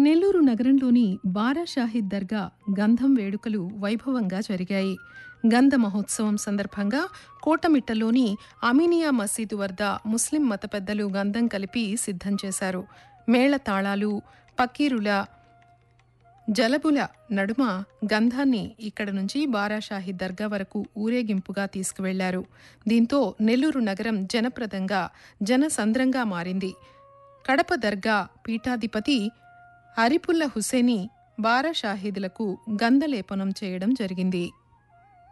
నెల్లూరు నగరంలోని బారా షాహిద్ దర్గా గంధం వేడుకలు వైభవంగా జరిగాయి గంధ మహోత్సవం సందర్భంగా కోటమిట్టలోని అమీనియా మసీదు వద్ద ముస్లిం మత పెద్దలు గంధం కలిపి సిద్ధం చేశారు మేళ తాళాలు పక్కీరుల జలబుల నడుమ గంధాన్ని ఇక్కడ నుంచి బారాషాహి దర్గా వరకు ఊరేగింపుగా తీసుకువెళ్లారు దీంతో నెల్లూరు నగరం జనప్రదంగా జనసంద్రంగా మారింది కడప దర్గా పీఠాధిపతి అరిపుల్ల హుసేని బారాషాహిదులకు గంధలేపనం చేయడం జరిగింది